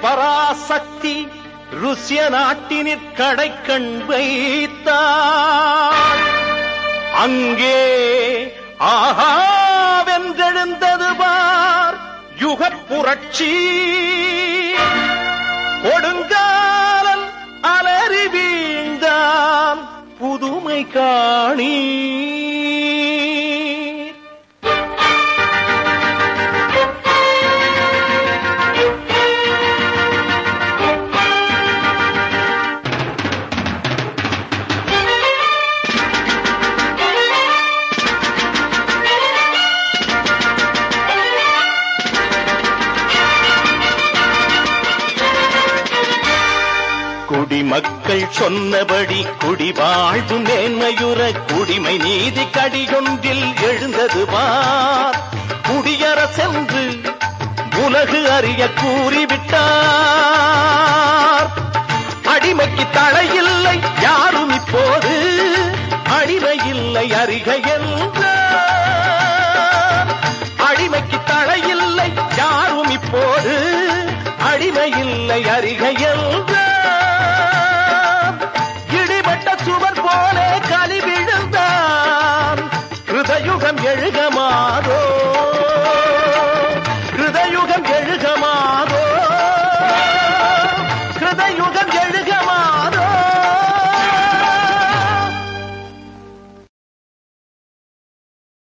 பராசக்தி ருசிய நாட்டினிற் கடைக்கண் வைத்தாள் அங்கே ஆஹா வென்றெழுந்தது பார் யுகப் புரட்சி கொடுங்காலன் அலறி வீழ்ந்தான் புதுமை காணி குடிமக்கள் சொன்னபடி குடிவாழ்வு மேன்மையுற குடிமை நீதி கடியொன்றில் எழுந்தது பார் குடியரசென்று உலகு அறிய கூறிவிட்டார் அடிமைக்கு தடையில்லை யாரும் இப்போது அடிமை இல்லை அறிக என்றார் அடிமைக்கு தடையில்லை யாரும் இப்போது அடிமை இல்லை அறிக